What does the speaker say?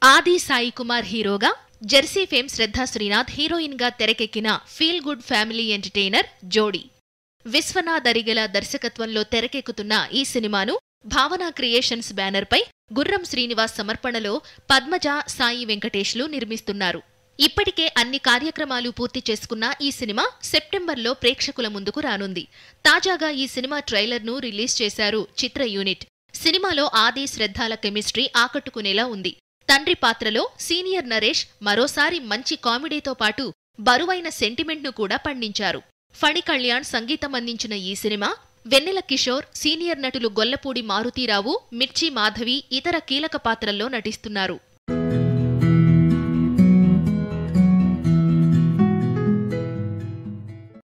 ఆది సాయి కుమార్ హీరోగా Jersey fame Shraddha Srinath heroine గా తెరకెక్కిన ఫీల్ గుడ్ ఫ్యామిలీ ఎంటర్టైనర్ జోడీ విశ్వనాథ్ అరిగెల దర్శకత్వంలో తెరకెక్కుతున్న ఈ సినిమాను భావన క్రియేషన్స్ బ్యానర్పై గుర్రం శ్రీనివాస్ సమర్పణలో పద్మజ సాయి వెంకటేష్లు నిర్మిస్తున్నారు ఇప్పటికే అన్ని కార్యక్రమాలు పూర్తి చేసుకున్న ఈ సినిమా సెప్టెంబర్లో ప్రేక్షకుల ముందుకు రానుంది తాజాగా ఈ సినిమా ట్రైలర్ను రిలీజ్ చేశారు చిత్ర యూనిట్ సినిమాలో ఆది శ్రద్ధాల కెమిస్ట్రీ ఆకట్టుకునేలా ఉంది తండ్రి పాత్రలో సీనియర్ నరేష్ మరోసారి మంచి కామెడీతో పాటు బరువైన సెంటిమెంట్ను కూడా పండించారు ఫణి కళ్యాణ్ సంగీతం అందించిన ఈ సినిమా వెన్నెల కిషోర్ సీనియర్ నటులు గొల్లపూడి మారుతీరావు మిర్చి మాధవి ఇతర కీలక పాత్రల్లో నటిస్తున్నారు